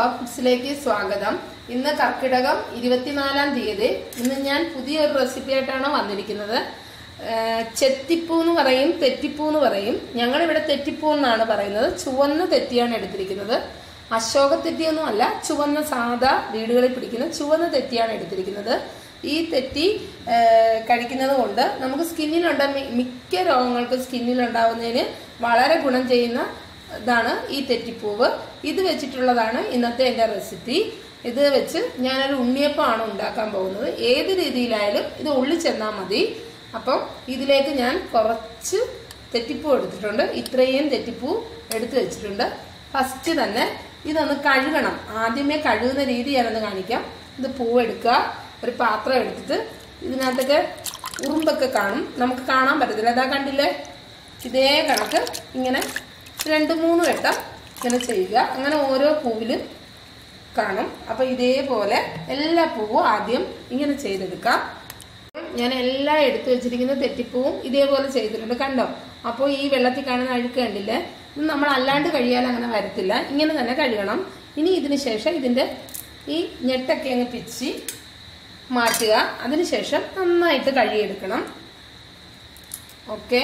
ഫുഡ്സിലേക്ക് സ്വാഗതം ഇന്ന് കർക്കിടകം ഇരുപത്തിനാലാം തീയതി ഇന്ന് ഞാൻ പുതിയൊരു റെസിപ്പി ആയിട്ടാണ് വന്നിരിക്കുന്നത് ഏഹ് ചെത്തിപ്പൂ എന്ന് പറയും തെറ്റിപ്പൂ എന്ന് പറയും ഞങ്ങളിവിടെ തെറ്റിപ്പൂ എന്നാണ് പറയുന്നത് ചുവന്ന തെറ്റിയാണ് എടുത്തിരിക്കുന്നത് അശോക തെറ്റിയൊന്നും അല്ല ചുവന്ന സാധാ വീടുകളിൽ പിടിക്കുന്ന ചുവന്ന തെറ്റിയാണ് എടുത്തിരിക്കുന്നത് ഈ തെറ്റി ഏഹ് കഴിക്കുന്നത് കൊണ്ട് നമുക്ക് സ്കിന്നിലുണ്ട മി- മിക്ക രോഗങ്ങൾക്ക് സ്കിന്നിലുണ്ടാവുന്നതിന് വളരെ ഗുണം ചെയ്യുന്ന ഇതാണ് ഈ തെറ്റിപ്പൂവ് ഇത് വെച്ചിട്ടുള്ളതാണ് ഇന്നത്തെ എൻ്റെ റെസിപ്പി ഇത് വെച്ച് ഞാനൊരു ഉണ്ണിയപ്പമാണ് ഉണ്ടാക്കാൻ പോകുന്നത് ഏത് രീതിയിലായാലും ഇത് ഉള്ളിൽ ചെന്നാൽ മതി അപ്പം ഇതിലേക്ക് ഞാൻ കുറച്ച് തെറ്റിപ്പൂ എടുത്തിട്ടുണ്ട് ഇത്രയും തെറ്റിപ്പൂ എടുത്തു വെച്ചിട്ടുണ്ട് ഫസ്റ്റ് തന്നെ ഇതൊന്ന് കഴുകണം ആദ്യമേ കഴുകുന്ന രീതി ഞാനൊന്ന് കാണിക്കാം ഇത് പൂവ് എടുക്കുക ഒരു പാത്രം എടുത്തിട്ട് ഇതിനകത്തൊക്കെ ഉറുമ്പൊക്കെ കാണും നമുക്ക് കാണാൻ പറ്റത്തില്ല അതാ കണ്ടില്ലേ ഇതേ കണക്ക് ഇങ്ങനെ രണ്ട് മൂന്ന് വട്ടം ഇങ്ങനെ ചെയ്യുക അങ്ങനെ ഓരോ പൂവിലും കാണും അപ്പൊ ഇതേപോലെ എല്ലാ പൂവും ആദ്യം ഇങ്ങനെ ചെയ്തെടുക്കാം ഞാൻ എല്ലാം എടുത്തു വെച്ചിരിക്കുന്ന തെറ്റിപ്പൂവും ഇതേപോലെ ചെയ്തിട്ടുണ്ട് കണ്ടോ അപ്പോൾ ഈ വെള്ളത്തിൽ കാണുന്ന അഴുക്ക് കണ്ടില്ലേ ഇത് നമ്മൾ അല്ലാണ്ട് കഴിയാൻ അങ്ങനെ വരത്തില്ല ഇങ്ങനെ തന്നെ കഴുകണം ഇനി ഇതിന് ശേഷം ഇതിന്റെ ഈ ഞെട്ടൊക്കെ അങ്ങ് പിച്ചി മാറ്റുക അതിനുശേഷം നന്നായിട്ട് കഴുകിയെടുക്കണം ഓക്കെ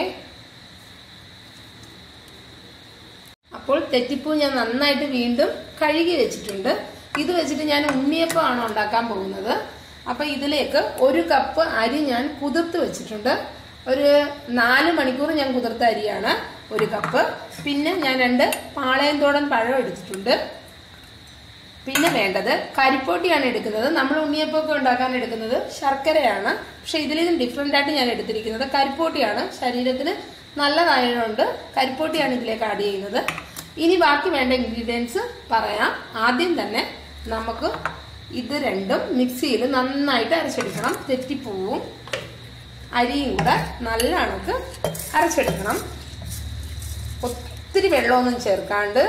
അപ്പോൾ തെറ്റിപ്പൂ ഞാൻ നന്നായിട്ട് വീണ്ടും കഴുകി വെച്ചിട്ടുണ്ട് ഇത് വെച്ചിട്ട് ഞാൻ ഉണ്ണിയപ്പമാണ് ഉണ്ടാക്കാൻ പോകുന്നത് അപ്പൊ ഇതിലേക്ക് ഒരു കപ്പ് അരി ഞാൻ കുതിർത്ത് വെച്ചിട്ടുണ്ട് ഒരു നാല് മണിക്കൂർ ഞാൻ കുതിർത്ത അരിയാണ് ഒരു കപ്പ് പിന്നെ ഞാൻ രണ്ട് പാളയന്തോടൻ പഴം എടുത്തിട്ടുണ്ട് പിന്നെ വേണ്ടത് കരിപ്പോട്ടിയാണ് എടുക്കുന്നത് നമ്മൾ ഉണ്ണിയപ്പമൊക്കെ ഉണ്ടാക്കാൻ എടുക്കുന്നത് ശർക്കരയാണ് പക്ഷെ ഇതിൽ നിന്നും ഡിഫറെന്റ് ആയിട്ട് ഞാൻ എടുത്തിരിക്കുന്നത് കരിപ്പോട്ടിയാണ് ശരീരത്തിന് നല്ലതായതുകൊണ്ട് കരിപ്പോട്ടിയാണ് ഇതിലേക്ക് ആഡ് ചെയ്യുന്നത് ഇനി ബാക്കി വേണ്ട ഇൻഗ്രീഡിയൻസ് പറയാം ആദ്യം തന്നെ നമുക്ക് ഇത് രണ്ടും മിക്സിയിൽ നന്നായിട്ട് അരച്ചെടുക്കണം തെറ്റിപ്പൂവും അരിയും കൂടെ നല്ല കണക്ക് അരച്ചെടുക്കണം ഒത്തിരി വെള്ളമൊന്നും ചേർക്കാണ്ട്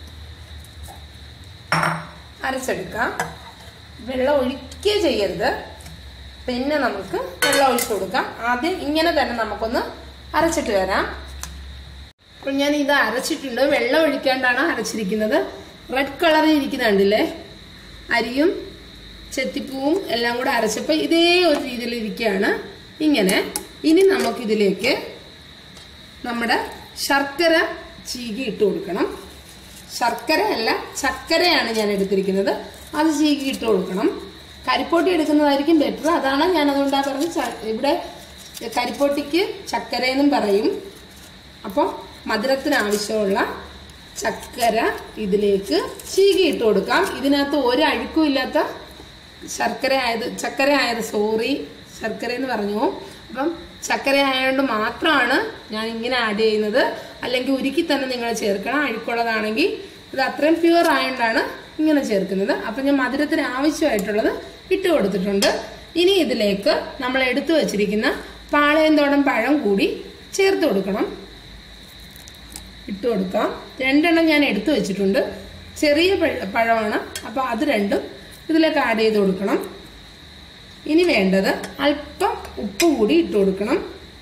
അരച്ചെടുക്കാം വെള്ളം ഒഴിക്കുക ചെയ്യരുത് പിന്നെ നമുക്ക് വെള്ളം ഒഴിച്ചു കൊടുക്കാം ആദ്യം ഇങ്ങനെ തന്നെ നമുക്കൊന്ന് അരച്ചിട്ട് വരാം അപ്പോൾ ഞാൻ ഇത് അരച്ചിട്ടുണ്ട് വെള്ളം ഒഴിക്കാണ്ടാണ് അരച്ചിരിക്കുന്നത് റെഡ് കളറിൽ ഇരിക്കുന്ന കണ്ടില്ലേ അരിയും ചെത്തിപ്പൂവും എല്ലാം കൂടെ അരച്ചപ്പോൾ ഇതേ ഒരു രീതിയിൽ ഇരിക്കുകയാണ് ഇങ്ങനെ ഇനി നമുക്കിതിലേക്ക് നമ്മുടെ ശർക്കര ചീകി ഇട്ട് കൊടുക്കണം ശർക്കര അല്ല ചക്കരയാണ് ഞാൻ എടുത്തിരിക്കുന്നത് അത് ചീകി ഇട്ട് കൊടുക്കണം കരിപ്പോട്ടി എടുക്കുന്നതായിരിക്കും ബെറ്റർ അതാണ് ഞാൻ അതുകൊണ്ടാ പറഞ്ഞത് ച- ഇവിടെ കരിപ്പോട്ടിക്ക് ചക്കര എന്നും പറയും അപ്പോൾ മധുരത്തിന് ആവശ്യമുള്ള ചക്കര ഇതിലേക്ക് ചീകി ഇട്ട് കൊടുക്കാം ഇതിനകത്ത് ഒരു അഴുക്കും ഇല്ലാത്ത ശർക്കര ആയത് ചക്കര ആയത് സോറി ശർക്കര എന്ന് പറഞ്ഞു അപ്പം ചക്കര ആയതുകൊണ്ട് മാത്രമാണ് ഞാൻ ഇങ്ങനെ ആഡ് ചെയ്യുന്നത് അല്ലെങ്കിൽ ഉരുക്കി തന്നെ നിങ്ങൾ ചേർക്കണം അഴുക്കുള്ളതാണെങ്കിൽ ഇത് അത്രയും പ്യുവർ ആയതുകൊണ്ടാണ് ഇങ്ങനെ ചേർക്കുന്നത് അപ്പം ഞാൻ മധുരത്തിന് ആവശ്യമായിട്ടുള്ളത് ഇട്ട് കൊടുത്തിട്ടുണ്ട് ഇനി ഇതിലേക്ക് നമ്മൾ എടുത്തു വച്ചിരിക്കുന്ന പാളയന്തോടം പഴം കൂടി ചേർത്ത് കൊടുക്കണം ഇട്ട് കൊടുക്കാം രണ്ടെണ്ണം ഞാൻ എടുത്തു വെച്ചിട്ടുണ്ട് ചെറിയ പഴ- പഴമാണ് അപ്പോൾ അത് രണ്ടും ഇതിലേക്ക് ആഡ് ചെയ്ത് കൊടുക്കണം ഇനി വേണ്ടത് അല്പം ഉപ്പ് കൂടി ഇട്ട് കൊടുക്കണം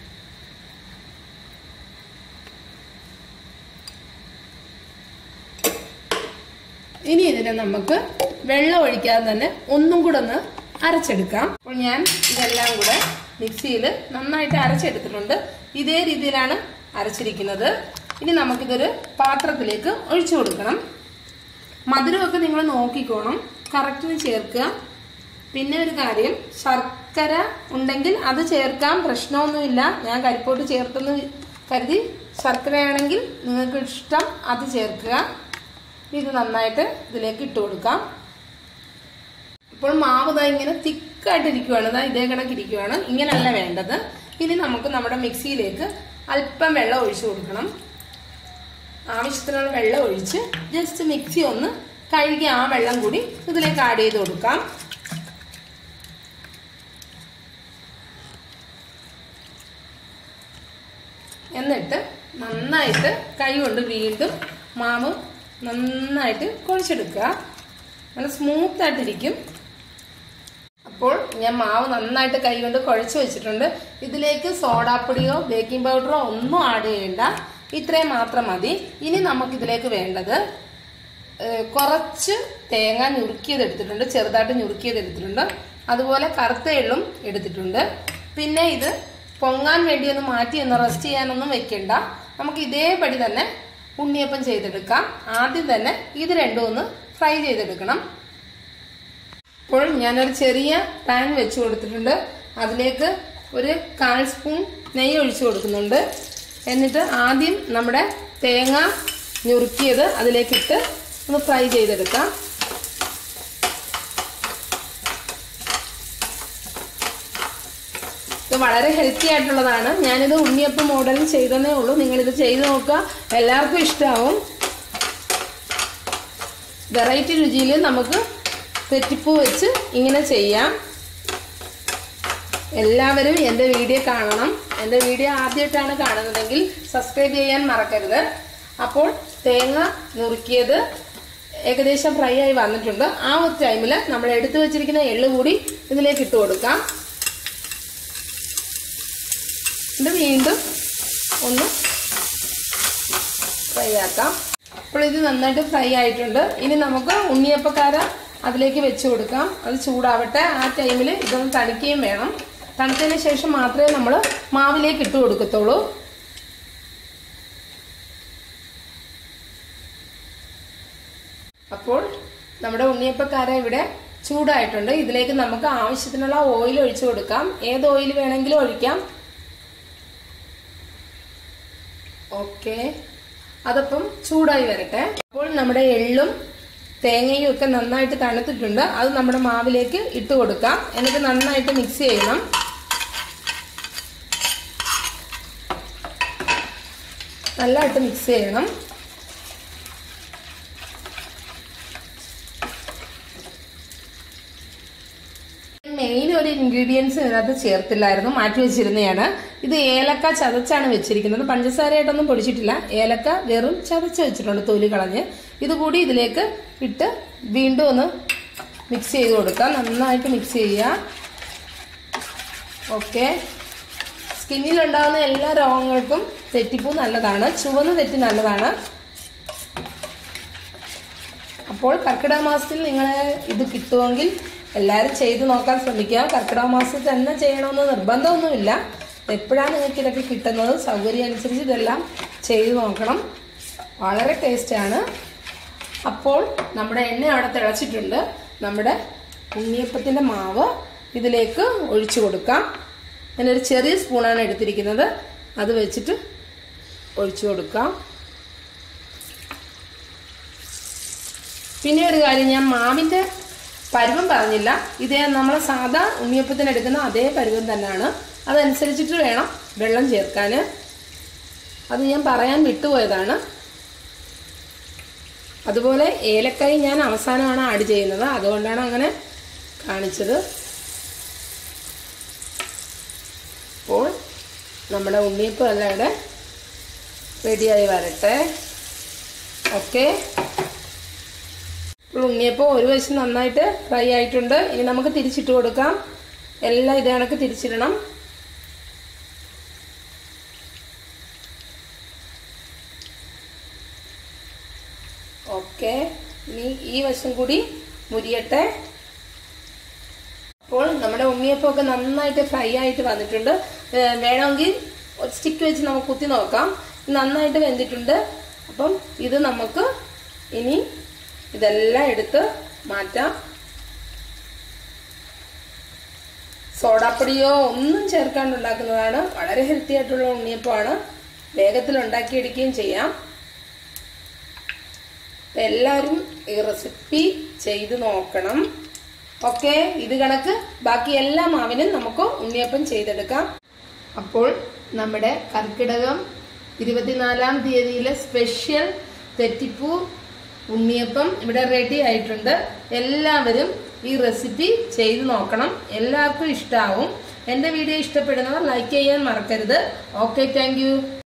ഇനി ഇതിനെ നമുക്ക് വെള്ളം ഒഴിക്കാതെ തന്നെ ഒന്നും കൂടെ ഒന്ന് അരച്ചെടുക്കാം അപ്പോൾ ഞാൻ ഇതെല്ലാം കൂടെ മിക്സിയിൽ നന്നായിട്ട് അരച്ചെടുത്തിട്ടുണ്ട് ഇതേ രീതിയിലാണ് അരച്ചിരിക്കുന്നത് ഇനി നമുക്കിതൊരു പാത്രത്തിലേക്ക് ഒഴിച്ചു കൊടുക്കണം മധുരമൊക്കെ നിങ്ങൾ നോക്കിക്കോണം കറക്റ്റിന് ചേർക്കുക പിന്നെ ഒരു കാര്യം ശർക്കര ഉണ്ടെങ്കിൽ അത് ചേർക്കാൻ പ്രശ്നമൊന്നുമില്ല ഞാൻ കരിപ്പോട്ട് ചേർത്തെന്ന് കരുതി ശർക്കരയാണെങ്കിൽ നിങ്ങൾക്ക് ഇഷ്ടം അത് ചേർക്കുക ഇത് നന്നായിട്ട് ഇതിലേക്ക് ഇട്ട് കൊടുക്കാം ഇപ്പോൾ മാവ് ദാ ഇങ്ങനെ തിക്കായിട്ട് ഇരിക്കുവാണ് ദാ ഇതേ കണക്കിരിക്കുവാണ് ഇങ്ങനെയല്ല വേണ്ടത് ഇനി നമുക്ക് നമ്മുടെ മിക്സിയിലേക്ക് അല്പം വെള്ളം ഒഴിച്ചു കൊടുക്കണം ആവശ്യത്തിനുള്ള വെള്ളം ഒഴിച്ച് ജസ്റ്റ് മിക്സി ഒന്ന് കഴുകി ആ വെള്ളം കൂടി ഇതിലേക്ക് ആഡ് ചെയ്ത് കൊടുക്കാം എന്നിട്ട് നന്നായിട്ട് കൈ കൊണ്ട് വീണ്ടും മാവ് നന്നായിട്ട് കുഴച്ചെടുക്കുക നല്ല സ്മൂത്ത് ആയിട്ടിരിക്കും അപ്പോൾ ഞാൻ മാവ് നന്നായിട്ട് കൈ കൊണ്ട് കുഴച്ച് വെച്ചിട്ടുണ്ട് ഇതിലേക്ക് സോഡാപ്പൊടിയോ ബേക്കിംഗ് പൗഡറോ ഒന്നും ആഡ് ചെയ്യണ്ട ഇത്രയും മാത്രം മതി ഇനി നമുക്കിതിലേക്ക് വേണ്ടത് ഏഹ്, കുറച്ച് തേങ്ങ ഞുറുക്കിയത് എടുത്തിട്ടുണ്ട് ചെറുതായിട്ട് ഞുറുക്കിയത് എടുത്തിട്ടുണ്ട് അതുപോലെ കറുത്ത എള്ളും എടുത്തിട്ടുണ്ട് പിന്നെ ഇത് പൊങ്ങാൻ വേണ്ടി ഒന്ന് മാറ്റി ഒന്ന് റെസ്റ്റ് ചെയ്യാനൊന്നും വെക്കണ്ട നമുക്ക് ഇതേപടി തന്നെ ഉണ്ണിയപ്പം ചെയ്തെടുക്കാം ആദ്യം തന്നെ ഇത് രണ്ടും ഒന്ന് ഫ്രൈ ചെയ്തെടുക്കണം അപ്പോൾ ഞാനൊരു ചെറിയ പാൻ വെച്ച് കൊടുത്തിട്ടുണ്ട് അതിലേക്ക് ഒരു കാൽ സ്പൂൺ നെയ്യ് ഒഴിച്ചു കൊടുക്കുന്നുണ്ട് എന്നിട്ട് ആദ്യം നമ്മുടെ തേങ്ങ ഞുറുക്കിയത് അതിലേക്കിട്ട് ഒന്ന് ഫ്രൈ ചെയ്തെടുക്കാം ഇത് വളരെ ഹെൽത്തി ആയിട്ടുള്ളതാണ് ഞാനിത് ഉണ്ണിയപ്പം മോഡലിൽ ചെയ്തതേ ഉള്ളൂ നിങ്ങളിത് ചെയ്ത് നോക്കുക എല്ലാവർക്കും ഇഷ്ടമാവും വെറൈറ്റി രുചിയിൽ നമുക്ക് തെറ്റിപ്പൂ വെച്ച് ഇങ്ങനെ ചെയ്യാം എല്ലാവരും എൻ്റെ വീഡിയോ കാണണം എൻ്റെ വീഡിയോ ആദ്യമായിട്ടാണ് കാണുന്നതെങ്കിൽ സബ്സ്ക്രൈബ് ചെയ്യാൻ മറക്കരുത് അപ്പോൾ തേങ്ങ നുറുക്കിയത് ഏകദേശം ഫ്രൈ ആയി വന്നിട്ടുണ്ട് ആ ഒരു ടൈമിൽ നമ്മൾ എടുത്തു വെച്ചിരിക്കുന്ന എള്ള് കൂടി ഇതിലേക്ക് ഇട്ട് കൊടുക്കാം ഇത് വീണ്ടും ഒന്ന് ഫ്രൈ ആക്കാം അപ്പോൾ ഇത് നന്നായിട്ട് ഫ്രൈ ആയിട്ടുണ്ട് ഇനി നമുക്ക് ഉണ്ണിയപ്പക്കാര അതിലേക്ക് വെച്ച് കൊടുക്കാം അത് ചൂടാവട്ടെ ആ ടൈമിൽ ഇതൊന്ന് തണുക്കുകയും വേണം തണുത്തതിന് ശേഷം മാത്രമേ നമ്മൾ മാവിലേക്ക് ഇട്ട് കൊടുക്കത്തുള്ളൂ അപ്പോൾ നമ്മുടെ ഉണ്ണിയപ്പക്കാര ഇവിടെ ചൂടായിട്ടുണ്ട് ഇതിലേക്ക് നമുക്ക് ആവശ്യത്തിനുള്ള ഓയിൽ ഒഴിച്ചു കൊടുക്കാം ഏത് ഓയിൽ വേണമെങ്കിലും ഒഴിക്കാം ഓക്കെ അതപ്പം ചൂടായി വരട്ടെ അപ്പോൾ നമ്മുടെ എള്ളും തേങ്ങയും ഒക്കെ നന്നായിട്ട് തണുത്തിട്ടുണ്ട് അത് നമ്മുടെ മാവിലേക്ക് ഇട്ട് കൊടുക്കാം എന്നിട്ട് നന്നായിട്ട് മിക്സ് ചെയ്യണം നല്ലതായിട്ട് മിക്സ് ചെയ്യണം മെയിൻ ഒരു ഇൻഗ്രീഡിയൻസ് ഇതിനകത്ത് ചേർത്തില്ലായിരുന്നു മാറ്റി വെച്ചിരുന്നതാണ് ഇത് ഏലക്ക ചതച്ചാണ് വെച്ചിരിക്കുന്നത് പഞ്ചസാരയായിട്ടൊന്നും പൊടിച്ചിട്ടില്ല ഏലക്ക വെറും ചതച്ച് വെച്ചിട്ടുണ്ട് തൊലി കളഞ്ഞ് ഇതുകൂടി ഇതിലേക്ക് ഇട്ട് വീണ്ടും ഒന്ന് മിക്സ് ചെയ്ത് കൊടുക്കാം നന്നായിട്ട് മിക്സ് ചെയ്യുക ഓക്കെ സ്കിന്നിലുണ്ടാകുന്ന എല്ലാ രോഗങ്ങൾക്കും തെറ്റിപ്പൂ നല്ലതാണ് ചുവന്ന് തെറ്റി നല്ലതാണ് അപ്പോൾ കർക്കിടക മാസത്തിൽ നിങ്ങൾ ഇത് കിട്ടുമെങ്കിൽ എല്ലാവരും ചെയ്ത് നോക്കാൻ ശ്രമിക്കുക കർക്കിടക മാസത്തിൽ തന്നെ ചെയ്യണമെന്ന് നിർബന്ധമൊന്നുമില്ല എപ്പോഴാണ് നിങ്ങൾക്ക് ഇതൊക്കെ കിട്ടുന്നത് സൗകര്യം അനുസരിച്ച് ഇതെല്ലാം ചെയ്ത് നോക്കണം വളരെ ടേസ്റ്റാണ് അപ്പോൾ നമ്മുടെ എണ്ണ അവിടെ തിളച്ചിട്ടുണ്ട് നമ്മുടെ ഉണ്ണിയപ്പത്തിൻ്റെ മാവ് ഇതിലേക്ക് ഒഴിച്ചു കൊടുക്കാം ഞാനൊരു ചെറിയ സ്പൂണാണ് എടുത്തിരിക്കുന്നത് അത് വെച്ചിട്ട് ഒഴിച്ചു കൊടുക്കാം പിന്നെ ഒരു കാര്യം ഞാൻ മാവിൻ്റെ പരുവം പറഞ്ഞില്ല ഇതേ നമ്മൾ സാധാ ഉണ്ണിയപ്പത്തിന് എടുക്കുന്ന അതേ പരുവം തന്നെയാണ് അതനുസരിച്ചിട്ട് വേണം വെള്ളം ചേർക്കാൻ അത് ഞാൻ പറയാൻ വിട്ടുപോയതാണ് അതുപോലെ ഏലക്കായി ഞാൻ അവസാനമാണ് ആഡ് ചെയ്യുന്നത് അതുകൊണ്ടാണ് അങ്ങനെ കാണിച്ചത് അപ്പോൾ നമ്മുടെ ഉണ്ണിയപ്പം എല്ലാം ഇവിടെ റെഡിയായി വരട്ടെ ഓക്കെ ഇപ്പോൾ ഉണ്ണിയപ്പം ഒരു വശം നന്നായിട്ട് ഫ്രൈ ആയിട്ടുണ്ട് ഇനി നമുക്ക് തിരിച്ചിട്ട് കൊടുക്കാം എല്ലാം ഇതേ കണക്ക് തിരിച്ചിടണം ഓക്കെ ഇനി ഈ വശം കൂടി മുരിയട്ടെ അപ്പോൾ നമ്മുടെ ഉണ്ണിയപ്പമൊക്കെ നന്നായിട്ട് ഫ്രൈ ആയിട്ട് വന്നിട്ടുണ്ട് ഏഹ് വേണമെങ്കിൽ ഒരു സ്റ്റിക്ക് വെച്ച് നമുക്ക് കുത്തി നോക്കാം നന്നായിട്ട് വെന്തിട്ടുണ്ട് അപ്പം ഇത് നമുക്ക് ഇനി ഇതെല്ലാം എടുത്ത് മാറ്റാം സോഡാപ്പൊടിയോ ഒന്നും ചേർക്കാണ്ട് ഉണ്ടാക്കുന്നതാണ് വളരെ ഹെൽത്തി ആയിട്ടുള്ള ഉണ്ണിയപ്പമാണ് വേഗത്തിൽ ഉണ്ടാക്കിയെടുക്കുകയും ചെയ്യാം അപ്പൊ എല്ലാവരും ഈ റെസിപ്പി ചെയ്ത് നോക്കണം ഓക്കെ ഇത് കണക്ക് ബാക്കി എല്ലാ മാവിനും നമുക്ക് ഉണ്ണിയപ്പം ചെയ്തെടുക്കാം അപ്പോൾ നമ്മുടെ കർക്കിടകം ഇരുപത്തിനാലാം തീയതിയിലെ സ്പെഷ്യൽ തെറ്റിപ്പൂ ഉണ്ണിയപ്പം ഇവിടെ റെഡി ആയിട്ടുണ്ട് എല്ലാവരും ഈ റെസിപ്പി ചെയ്ത് നോക്കണം എല്ലാവർക്കും ഇഷ്ടമാവും എൻ്റെ വീഡിയോ ഇഷ്ടപ്പെടുന്നവർ ലൈക്ക് ചെയ്യാൻ മറക്കരുത് ഓക്കെ താങ്ക്